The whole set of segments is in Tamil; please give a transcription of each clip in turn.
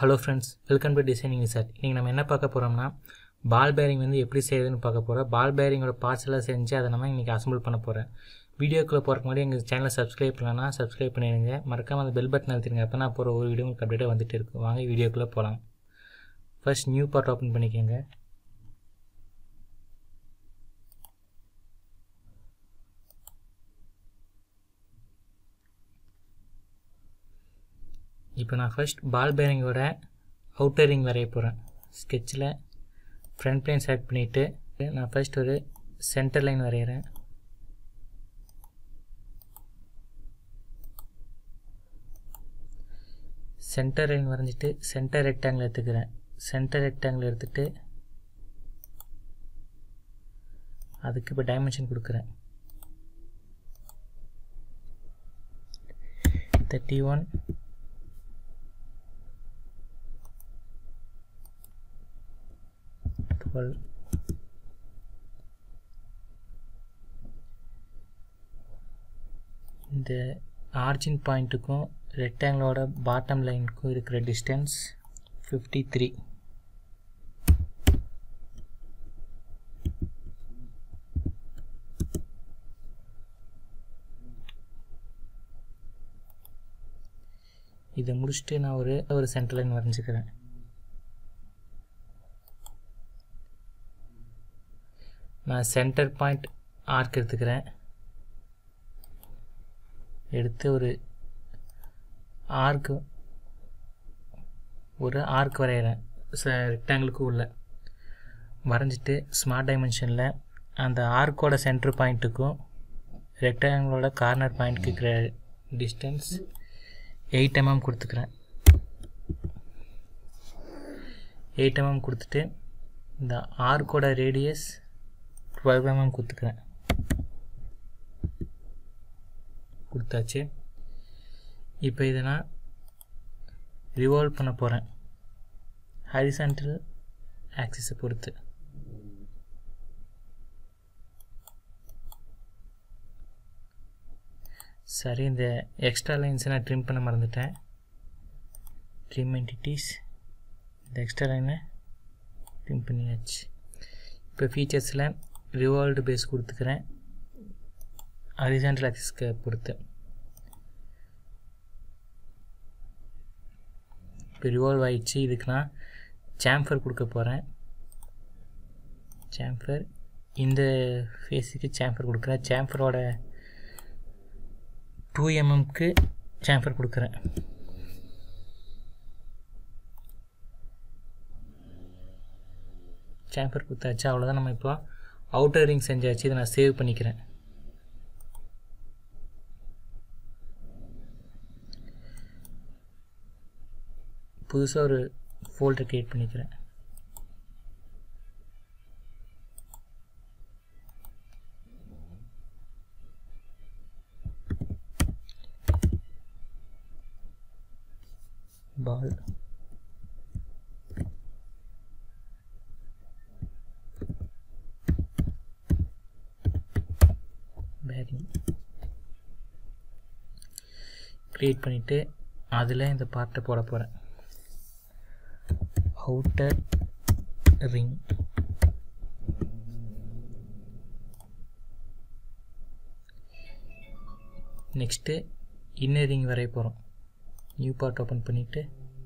hello friends welcome to designing sir இன்றைக்கி நம்ம என்ன பார்க்க போகிறோம்னா பால் பேரிங் வந்து எப்படி செய்யுதுன்னு பார்க்க போகிறோம் பால் பேரிங்கோட பார்ட்ஸ் எல்லாம் செஞ்சு அதை நம்ம இன்றைக்கி அசம்பிள் பண்ண போகிறேன் வீடியோக்குள்ளே போகிறக்கு முன்னாடி எங்கள் சேனலை சப்ஸ்கிரைப் பண்ணலன்னா சப்ஸ்கிரைப் பண்ணிடுங்க மறக்காமல் அந்த பெல் பட்டன் அழுத்திடுங்க அப்போ நான் போகிற ஒரு வீடியோ உங்களுக்கு அப்டேட்டாக வந்துட்டு இருக்கும் வாங்க வீடியோக்குள்ளே போகலாம் ஃபர்ஸ்ட் நியூ பார்ட் ஓப்பன் பண்ணிக்கோங்க இப்போ நான் ஃபர்ஸ்ட் பால் பேரிங்கோட அவுட்டர் ரிங் வரைய போகிறேன் ஸ்கெட்சில் ஃப்ரண்ட் பிளேன் செலக்ட் பண்ணிவிட்டு நான் ஃபர்ஸ்ட் ஒரு சென்டர் லைன் வரைகிறேன் சென்டர் லைன் வரைஞ்சிட்டு சென்டர் ரெக்டாங்கிள் எடுத்துக்கிறேன் சென்டர் ரெக்டாங்கிள் எடுத்துகிட்டு அதுக்கு இப்போ டைமென்ஷன் கொடுக்குறேன் தேர்ட்டி ஒன் டுவெல் இந்த ஆர்ஜின் பாயிண்ட்டுக்கும் ரெக்டாங்கிளோட பாட்டம் லைனுக்கும் இருக்கிற டிஸ்டன்ஸ் ஃபிஃப்டி த்ரீ இதை முடிச்சுட்டு நான் ஒரு ஒரு சென்டர் லைன் வரைஞ்சிக்கிறேன் நான் சென்டர் பாயிண்ட் ஆர்க் எடுத்துக்கிறேன் எடுத்து ஒரு ஆர்க்கு ஒரு ஆர்க் வரைகிறேன் ரெக்டாங்கிளுக்கு உள்ள வரைஞ்சிட்டு ஸ்மார்ட் டைமென்ஷனில் அந்த ஆர்க்கோட சென்டர் பாயிண்ட்டுக்கும் ரெக்டாங்கிளோட கார்னர் பாயிண்ட்க்கு இருக்கிற டிஸ்டன்ஸ் எயிட் எம்எம் கொடுத்துக்கிறேன் எயிட் எம்எம் கொடுத்துட்டு இந்த ஆர்க்கோட ரேடியஸ் டுவெல் எம்எம் கொடுத்துக்கிறேன் கொடுத்தாச்சு இப்போ இதை நான் ரிவால்வ் பண்ண போகிறேன் ஹரிசான்டல் ஆக்சிஸை பொறுத்து சரி இந்த எக்ஸ்ட்ரா லைன்ஸை நான் ட்ரிம் பண்ண மறந்துட்டேன் ட்ரிம் என்டிட்டிஸ் இந்த எக்ஸ்ட்ரா லைனை ட்ரிம் பண்ணியாச்சு இப்போ ஃபீச்சர்ஸில் ரிவால்வ்டு பேஸ் கொடுத்துக்கிறேன் ஹரிசான்டல் ஆக்சிஸ்க்கு பொறுத்து இப்போ ரிவால்வ் ஆகிடுச்சு இதுக்கு நான் சாம்ஃபர் கொடுக்க போகிறேன் சாம்ஃபர் இந்த ஃபேஸுக்கு சாம்ஃபர் கொடுக்குறேன் சாம்ஃபரோட டூ எம்எம்க்கு சாம்ஃபர் கொடுக்குறேன் சாம்பர் கொடுத்தாச்சு அவ்வளோதான் நம்ம இப்போ அவுட்டர் ரிங் செஞ்சாச்சு இதை நான் சேவ் பண்ணிக்கிறேன் புதுசாக ஒரு ஃபோல்டர் க்ரியேட் பண்ணிக்கிறேன் பால் பேரிங் க்ரியேட் பண்ணிவிட்டு அதில் இந்த பார்ட்டை போட போகிறேன் outer ring next inner ring வரைய போகிறோம் நியூ பார்ட் ஓப்பன் பண்ணிவிட்டு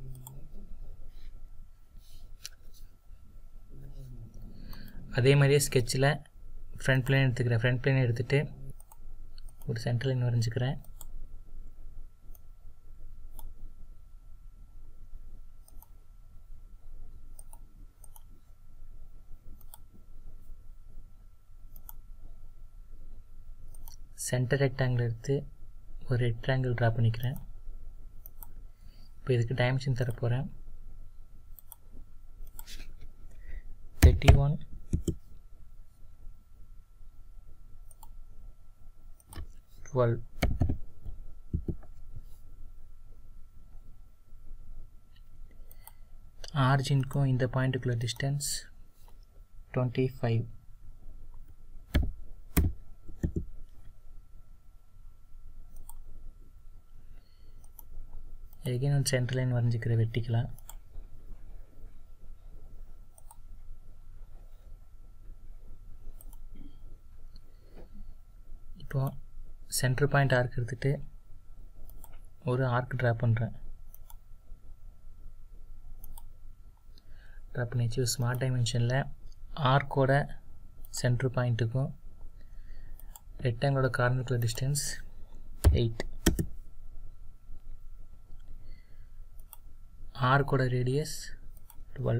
அதே மாதிரியே ஸ்கெட்சில் ஃப்ரண்ட் பிளேன் எடுத்துக்கிறேன் ஃப்ரண்ட் பிளேன் எடுத்துகிட்டு ஒரு சென்டர் லைன் வரைஞ்சிக்கிறேன் சென்டர் ரெக்டாங்கிள் எடுத்து ஒரு ரெக்டாங்கிள் ட்ரா பண்ணிக்கிறேன் இப்போ இதுக்கு டைமென்ஷன் தர போகிறேன் தேர்ட்டி ஒன் டுவெல் ஆர்ஜின்க்கும் இந்த பாயிண்ட்டுக்குள்ள டிஸ்டன்ஸ் டுவெண்ட்டி ஃபைவ் எகைன் ஒரு சென்டர் லைன் வரைஞ்சிக்கிற வெட்டிக்கலாம் இப்போ சென்டர் பாயிண்ட் ஆர்க் எடுத்துகிட்டு ஒரு ஆர்க் ட்ரா பண்ணுறேன் ட்ரா பண்ணிச்சு ஸ்மார்ட் டைமென்ஷனில் ஆர்க்கோட சென்டர் பாயிண்ட்டுக்கும் ரெக்டாங்கிளோட கார்னருக்குள்ள டிஸ்டன்ஸ் எயிட் ஆர்க்கோட ரேடியஸ் டுவெல்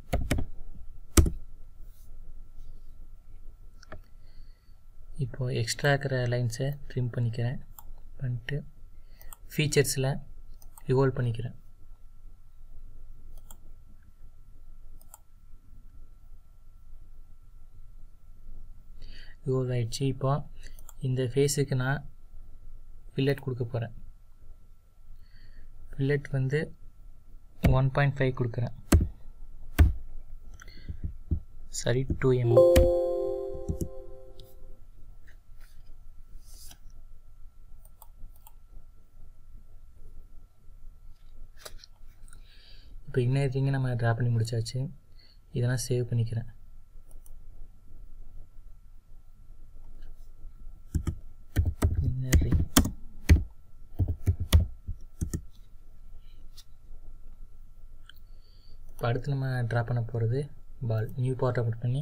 இப்போது எக்ஸ்ட்ரா இருக்கிற லைன்ஸை ட்ரிம் பண்ணிக்கிறேன் பண்ணிட்டு ஃபீச்சர்ஸில் ரிவால்வ் பண்ணிக்கிறேன் ரிவால்வ் ஆகிடுச்சு இப்போ இந்த ஃபேஸுக்கு நான் ஃபில்லட் கொடுக்க போகிறேன் ஃபில்லட் வந்து ஒன் பாயிண்ட் ஃபைவ் கொடுக்குறேன் சரி டூ எம்எம் இப்போ இன்னொரு ரிங்கை நம்ம ட்ரா பண்ணி முடிச்சாச்சு இதெல்லாம் சேவ் பண்ணிக்கிறேன் இன்னர் ரிங் இப்போ அடுத்து நம்ம ட்ரா பண்ண போகிறது பால் நியூ பார்ட் அப்ட் பண்ணி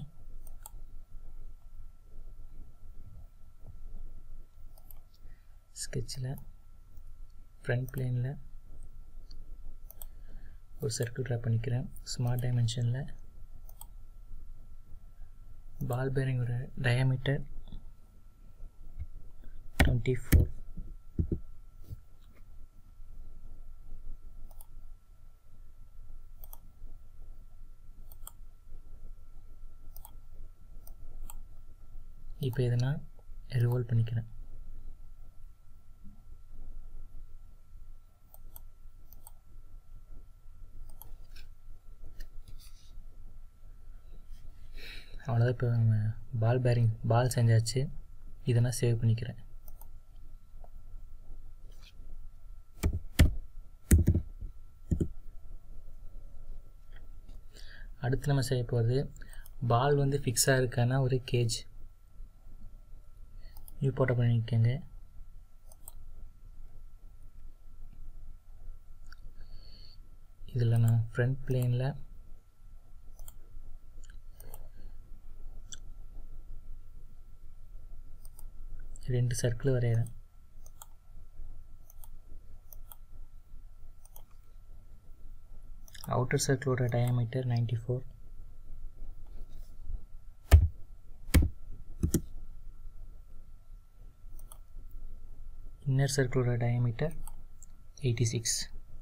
ஸ்கெட்சில் ஃப்ரண்ட் பிளேனில் ஒரு சர்க்கிள் ட்ரா பண்ணிக்கிறேன் ஸ்மார்ட் டைமென்ஷனில் பால் பேரிங்கோட டயாமீட்டர் டுவெண்ட்டி ஃபோர் இப்போ இதை நான் ரிவால்வ் பண்ணிக்கிறேன் அவ்வளோதான் இப்போ நம்ம பால் பேரிங் பால் செஞ்சாச்சு இதை நான் சேவ் பண்ணிக்கிறேன் அடுத்து நம்ம செய்ய போகிறது பால் வந்து ஃபிக்ஸாக இருக்கான ஒரு கேஜ் நியூ போட்டோ பண்ணிக்கோங்க இதில் நான் ஃப்ரண்ட் பிளேனில் ரெண்டு சர்க்கிள் வரைகிறேன் அவுட்டர் சர்க்கிளோட டயாமீட்டர் நைன்டி ஃபோர் இன்னர் சர்க்கிளோட டயாமீட்டர் எயிட்டி சிக்ஸ்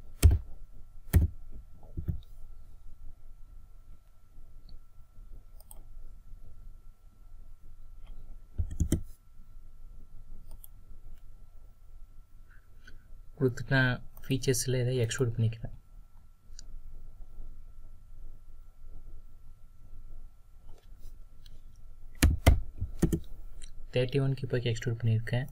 கொடுத்துட்டு நான் ஃபீச்சர்ஸில் இதை எக்ஸ்ட்ரூட் பண்ணிக்கிறேன் தேர்ட்டி ஒன்க்கு இப்போ எக்ஸ்ட்ரூட் பண்ணியிருக்கேன்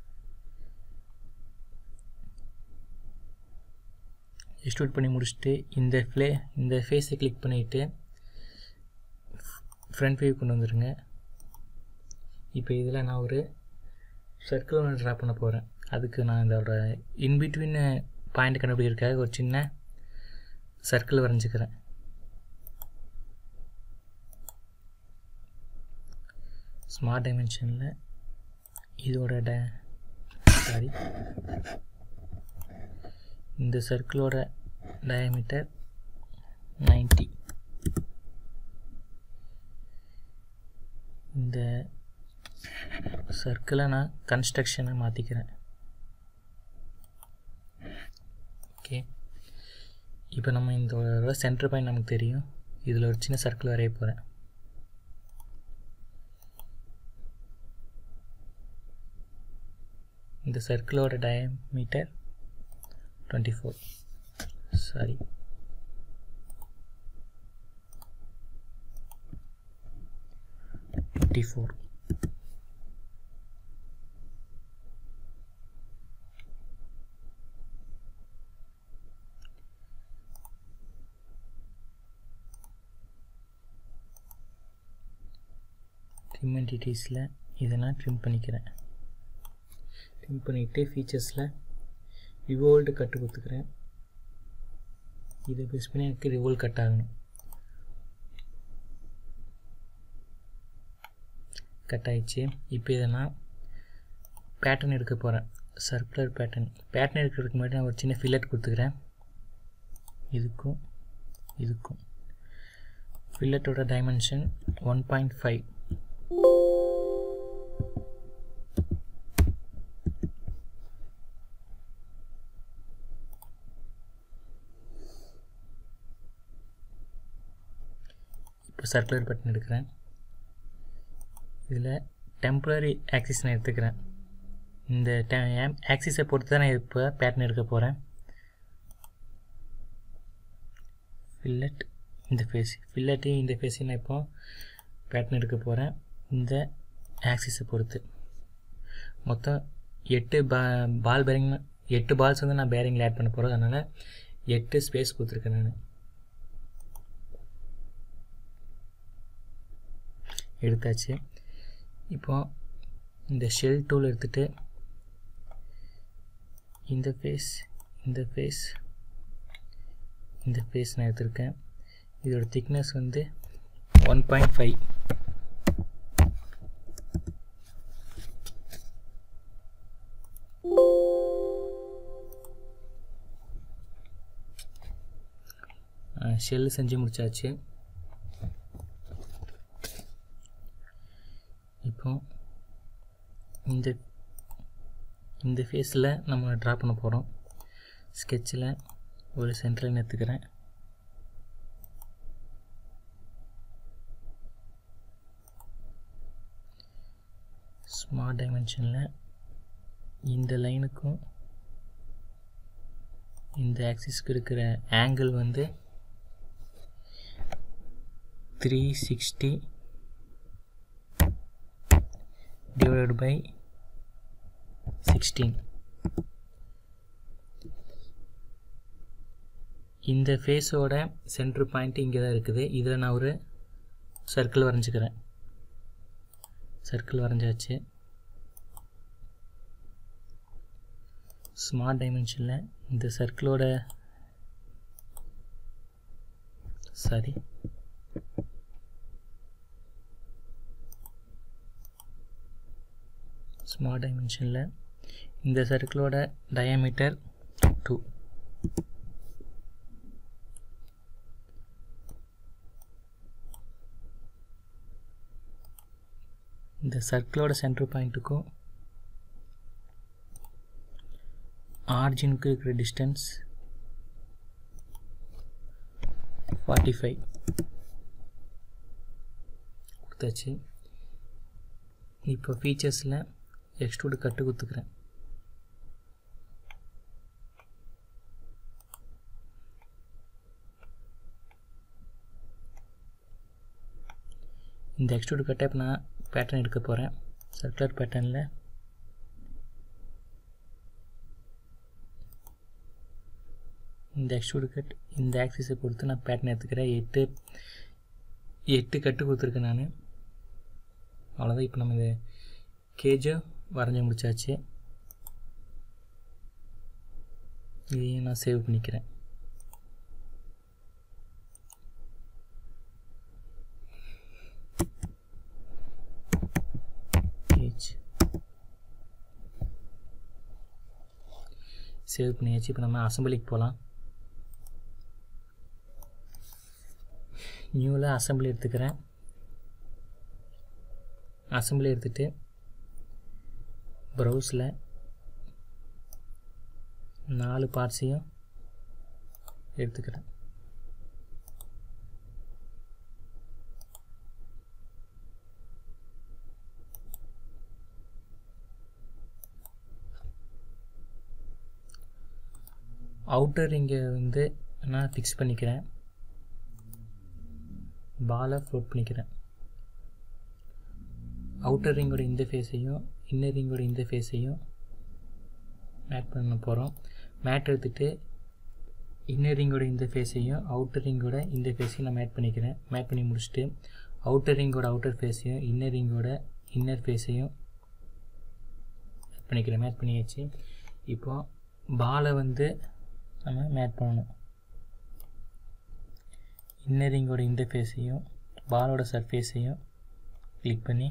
எக்ஸ்ட்ரூட் பண்ணி முடிச்சுட்டு இந்த ஃப்ளே இந்த ஃபேஸை கிளிக் பண்ணிவிட்டு ஃப்ரண்ட் வியூ கொண்டு வந்துடுங்க இப்போ இதில் நான் ஒரு சர்க்கிள் ஒன்று ட்ரா பண்ண போகிறேன் அதுக்கு நான் இதோட இன்பிட்வீன் பாயிண்ட் கண்டுபிடிக்கிறதுக்காக ஒரு சின்ன சர்க்கிள் வரைஞ்சிக்கிறேன் ஸ்மார்ட் டைமென்ஷனில் இதோட ட சாரி இந்த சர்க்கிளோட டயமீட்டர் நைன்ட்டி இந்த சர்க்கிளை நான் கன்ஸ்ட்ரக்ஷனை மாற்றிக்கிறேன் ஓகே இப்போ நம்ம இந்த சென்டர் பாயிண்ட் நமக்கு தெரியும் இதில் ஒரு சின்ன சர்க்கிள் வரைய போகிறேன் இந்த சர்க்கிளோட diameter twenty four sorry twenty four trim என்டிட்டிஸில் இதை நான் ட்ரிம் பண்ணிக்கிறேன் டிம் பண்ணிவிட்டு ஃபீச்சர்ஸில் ரிவோல்டு கட்டு கொடுத்துக்கிறேன் இதை பேஸ் பண்ணி எனக்கு ரிவோல்ட் கட் ஆகணும் கட் ஆயிடுச்சு இப்போ இதை நான் பேட்டர்ன் எடுக்க போகிறேன் சர்க்குலர் பேட்டர்ன் பேட்டர்ன் எடுக்கிறதுக்கு முன்னாடி நான் ஒரு சின்ன ஃபில்லட் கொடுத்துக்கிறேன் இதுக்கும் இதுக்கும் ஃபில்லட்டோட டைமென்ஷன் ஒன் பாயிண்ட் ஃபைவ் இப்போ சர்க்குலர் பட்டன் எடுக்கிறேன் இதில் டெம்ப்ரரி ஆக்சிஸ் நான் எடுத்துக்கிறேன் இந்த டே ஆக்சிஸை பொறுத்து தான் நான் இப்போ பேட்டர்ன் எடுக்க போகிறேன் ஃபில்லட் இந்த ஃபேஸ் ஃபில்லட்டு இந்த ஃபேஸையும் நான் இப்போ பேட்டர்ன் எடுக்க போகிறேன் இந்த ஆக்சிஸை பொறுத்து மொத்தம் எட்டு பா பால் பேரிங் எட்டு பால்ஸ் வந்து நான் பேரிங்கில் ஆட் பண்ண போகிறேன் அதனால் எட்டு ஸ்பேஸ் கொடுத்துருக்கேன் நான் எடுத்தாச்சு இப்போ இந்த ஷெல் டூல் எடுத்துகிட்டு இந்த ஃபேஸ் இந்த ஃபேஸ் இந்த ஃபேஸ் நான் எடுத்திருக்கேன் இதோட திக்னஸ் வந்து ஒன் பாயிண்ட் ஃபைவ் ஷெல் செஞ்சு முடிச்சாச்சு இப்போ இந்த இந்த ஃபேஸில் நம்ம ட்ரா பண்ண போகிறோம் ஸ்கெட்சில் ஒரு சென்டரில் எடுத்துக்கிறேன் ஸ்மார்ட் டைமென்ஷனில் இந்த லைனுக்கும் இந்த ஆக்சிஸ்க்கு இருக்கிற ஆங்கிள் வந்து த்ரீ சிக்ஸ்டி divided by 16 இந்த ஃபேஸோட சென்ட்ரு பாயிண்ட் இங்கே தான் இருக்குது இதில் நான் ஒரு சர்க்கிள் வரைஞ்சிக்கிறேன் சர்க்கிள் வரைஞ்சாச்சு ஸ்மார்ட் டைமென்ஷனில் இந்த சர்க்கிளோட சாரி ஸ்மார்ட் டைமென்ஷனில் இந்த சர்க்கிளோட டயாமீட்டர் டூ இந்த சர்க்கிளோட சென்டர் பாயிண்ட்டுக்கும் ஆர்ஜினுக்கு இருக்கிற டிஸ்டன்ஸ் ஃபார்ட்டி ஃபைவ் கொடுத்தாச்சு இப்போ ஃபீச்சர்ஸில் எக்ஸ்ட்ரூடு கட்டு கொடுத்துக்கிறேன் இந்த எக்ஸ்ட்ரூடு கட்டை இப்போ நான் பேட்டர்ன் எடுக்க போகிறேன் சர்க்குலர் பேட்டர்னில் இந்த எக்ஸ்ட்ரூடு கட் இந்த ஆக்சிஸை பொறுத்து நான் பேட்டர்ன் எடுத்துக்கிறேன் எட்டு எட்டு கட்டு கொடுத்துருக்கேன் நான் அவ்வளோதான் இப்போ நம்ம இந்த கேஜும் வரைஞ்சி முடிச்சாச்சு இதையும் நான் சேவ் பண்ணிக்கிறேன் கேஜ் சேவ் பண்ணியாச்சு இப்போ நம்ம அசம்பிளிக்கு போகலாம் நியூவில் அசம்பிளி எடுத்துக்கிறேன் அசம்பிளி எடுத்துகிட்டு ப்ரௌஸில் நாலு பார்ட்ஸையும் எடுத்துக்கிறேன் அவுட்டர் இங்கே வந்து நான் ஃபிக்ஸ் பண்ணிக்கிறேன் பாலை ஃப்ளோட் பண்ணிக்கிறேன் அவுட்டர் ரிங்கோட இந்த ஃபேஸையும் இன்னர் ரிங்கோட இந்த ஃபேஸையும் மேட் பண்ண போகிறோம் மேட் எடுத்துகிட்டு இன்னர் ரிங்கோட இந்த ஃபேஸையும் அவுட்டர் ரிங்கோட இந்த ஃபேஸையும் நான் மேட் பண்ணிக்கிறேன் மேட் பண்ணி முடிச்சுட்டு அவுட்டர் ரிங்கோட அவுட்டர் ஃபேஸையும் இன்னர் ரிங்கோட இன்னர் ஃபேஸையும் பண்ணிக்கிறேன் மேட் பண்ணியாச்சு இப்போ பாலை வந்து நம்ம மேட் பண்ணணும் இன்னரிங்கோட இன்டர்ஃபேஸையும் பாலோட சர்ஃபேஸையும் கிளிக் பண்ணி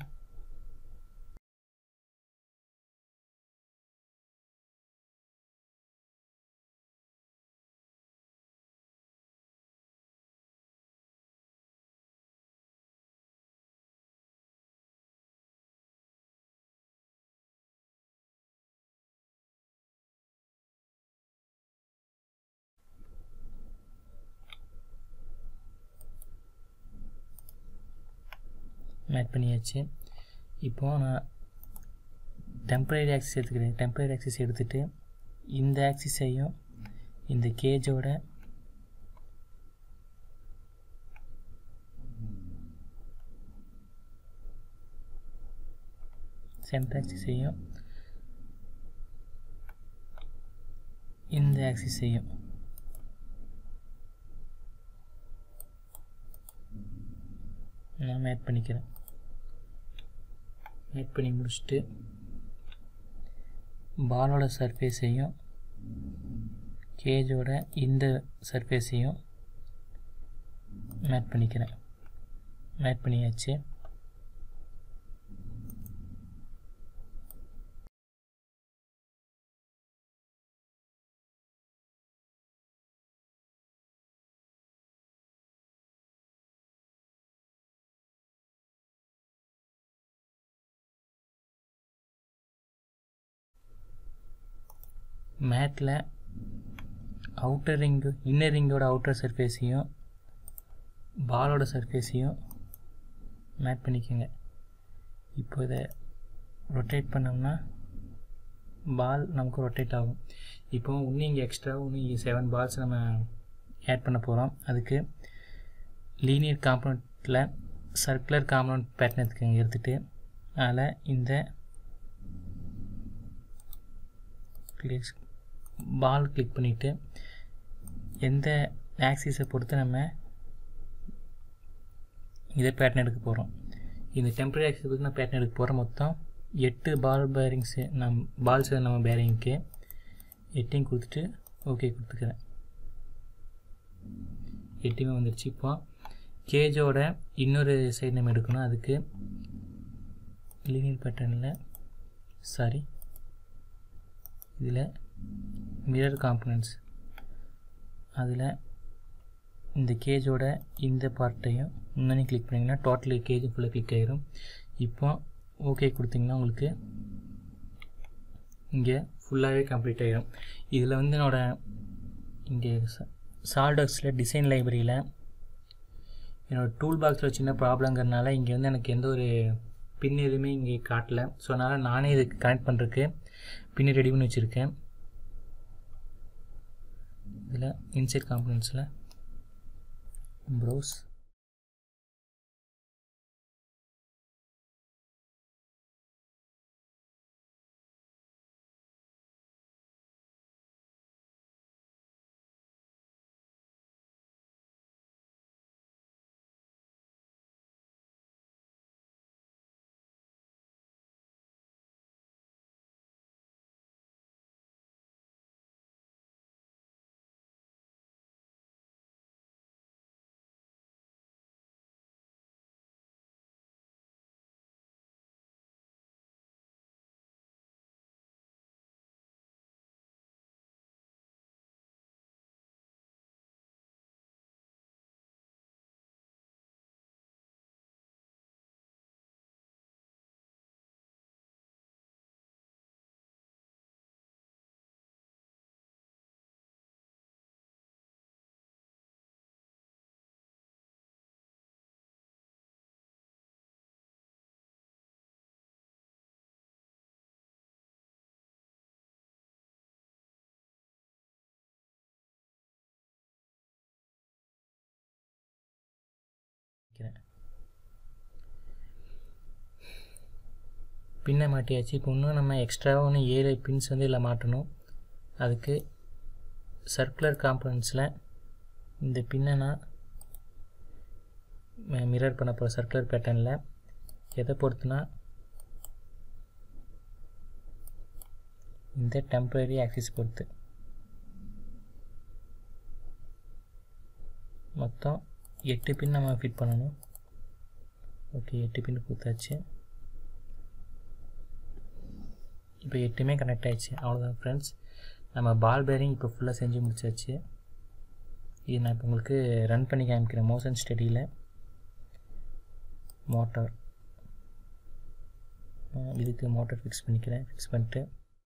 மேட் பண்ணியாச்சு இப்போது நான் டெம்பரரி ஆக்சிஸ் எடுத்துக்கிறேன் டெம்பரரி ஆக்சிஸ் எடுத்துகிட்டு இந்த ஆக்சிஸையும் இந்த கேஜோட சென்டர் ஆக்சிஸையும் இந்த ஆக்சிஸையும் நான் மேட் பண்ணிக்கிறேன் மேட் பண்ணி முடிச்சுட்டு பாலோட சர்ஃபேஸையும் கேஜோட இந்த சர்ஃபேஸையும் மேட் பண்ணிக்கிறேன் மேட் பண்ணியாச்சு மேட்டில் அவுட்டர் ரிங்கு இன்னர் ரிங்கோட அவுட்டர் சர்ஃபேஸையும் பாலோட சர்ஃபேஸையும் மேட் பண்ணிக்கோங்க இப்போ இதை ரொட்டேட் பண்ணோம்னா பால் நமக்கு ரொட்டேட் ஆகும் இப்போ இன்னும் இங்கே எக்ஸ்ட்ரா இன்னும் செவன் பால்ஸ் நம்ம ஆட் பண்ண போகிறோம் அதுக்கு லீனியர் காம்பனண்ட்டில் சர்க்குலர் காம்பனண்ட் பேட்டர்ன் எடுத்துக்கோங்க எடுத்துகிட்டு அதில் இந்த கிளிக்ஸ் பால் கிளிக் பண்ணிவிட்டு எந்த ஆக்சிஸை பொறுத்து நம்ம இதை பேட்டர்ன் எடுக்க போகிறோம் இந்த டெம்பரரி ஆக்சிஸ் பொறுத்து நான் பேட்டர்ன் எடுக்க போகிறோம் மொத்தம் எட்டு பால் பேரிங்ஸு நம் பால்ஸ் நம்ம பேரிங்க்கு எட்டையும் கொடுத்துட்டு ஓகே கொடுத்துக்கிறேன் எட்டுமே வந்துடுச்சு இப்போ கேஜோட இன்னொரு சைடு நம்ம எடுக்கணும் அதுக்கு லீனியர் பேட்டர்னில் சாரி இதில் மிரர் காம்பனன்ட்ஸ் அதில் இந்த கேஜோட இந்த பார்ட்டையும் இன்னொன்று கிளிக் பண்ணிங்கன்னா டோட்டலி கேஜ் ஃபுல்லாக கிளிக் ஆகிரும் இப்போ ஓகே கொடுத்தீங்கன்னா உங்களுக்கு இங்கே ஃபுல்லாகவே கம்ப்ளீட் ஆகிடும் இதில் வந்து என்னோடய இங்கே சால்டக்ஸில் டிசைன் லைப்ரரியில் என்னோடய டூல் பாக்ஸில் சின்ன ப்ராப்ளங்கிறனால இங்கே வந்து எனக்கு எந்த ஒரு பின் எதுவுமே இங்கே காட்டல ஸோ அதனால் நானே இதுக்கு கனெக்ட் பண்ணுறதுக்கு பின்னு ரெடி பண்ணி வச்சுருக்கேன் இதில் இன்சைட் காம்பனன்ட்ஸில் ப்ரௌஸ் வைக்கிறேன் பின்னை மாட்டியாச்சு இப்போ இன்னும் நம்ம எக்ஸ்ட்ராவாக ஒன்று ஏழு பின்ஸ் வந்து இதில் மாட்டணும் அதுக்கு சர்க்குலர் காம்பனன்ட்ஸில் இந்த பின்னை நான் மிரர் பண்ண போகிற சர்க்குலர் பேட்டர்னில் எதை பொறுத்துனா இந்த டெம்பரரி ஆக்சிஸ் பொறுத்து மொத்தம் எட்டு பின் நம்ம ஃபிட் பண்ணணும் ஓகே எட்டு பின் கொடுத்தாச்சு இப்போ எட்டுமே கனெக்ட் ஆயிடுச்சு அவ்வளோதான் ஃப்ரெண்ட்ஸ் நம்ம பால் பேரிங் இப்போ ஃபுல்லாக செஞ்சு முடிச்சாச்சு இது நான் இப்போ உங்களுக்கு ரன் பண்ணி காமிக்கிறேன் மோஷன் ஸ்டடியில் மோட்டார் இதுக்கு மோட்டார் ஃபிக்ஸ் பண்ணிக்கிறேன் ஃபிக்ஸ் பண்ணிட்டு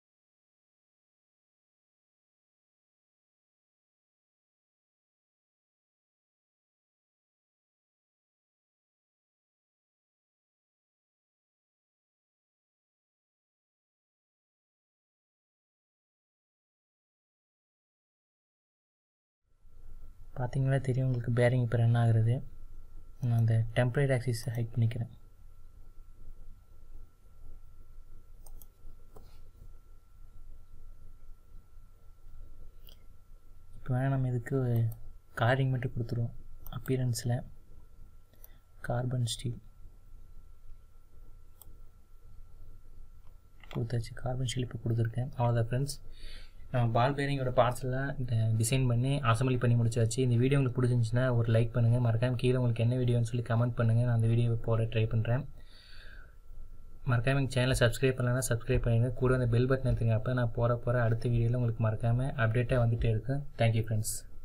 பார்த்தீங்கன்னா தெரியும் உங்களுக்கு பேரிங் இப்போ ரன் ஆகுறது நான் அந்த டெம்பரரி ஆக்சிஸ் ஹைட் பண்ணிக்கிறேன் இப்போ வேணால் நம்ம இதுக்கு காரிங் மட்டும் கொடுத்துருவோம் அப்பியரன்ஸில் கார்பன் ஸ்டீல் கொடுத்தாச்சு கார்பன் ஸ்டீல் இப்போ கொடுத்துருக்கேன் அவ்வளோதான் ஃப்ரெண்ட்ஸ் நம்ம பால் பேரிங்கோட பார்ட்ஸ்லாம் டிசைன் பண்ணி அசம்பிளி பண்ணி முடிச்சாச்சு இந்த வீடியோ உங்களுக்கு பிடிச்சிருந்துச்சுன்னா ஒரு லைக் பண்ணுங்கள் மறக்காமல் கீழே உங்களுக்கு என்ன வீடியோன்னு சொல்லி கமெண்ட் பண்ணுங்கள் நான் அந்த வீடியோவை போட ட்ரை பண்ணுறேன் மறக்காமல் எங்கள் சேனலை சப்ஸ்கிரைப் பண்ணலன்னா சப்ஸ்கிரைப் பண்ணிடுங்க கூட அந்த பெல் பட்டன் எடுத்துங்க அப்போ நான் போகிற போகிற அடுத்த வீடியோவில் உங்களுக்கு மறக்காமல் அப்டேட்டாக வந்துகிட்டே இருக்கும் தேங்க்யூ ஃப்ரெண்ட்ஸ்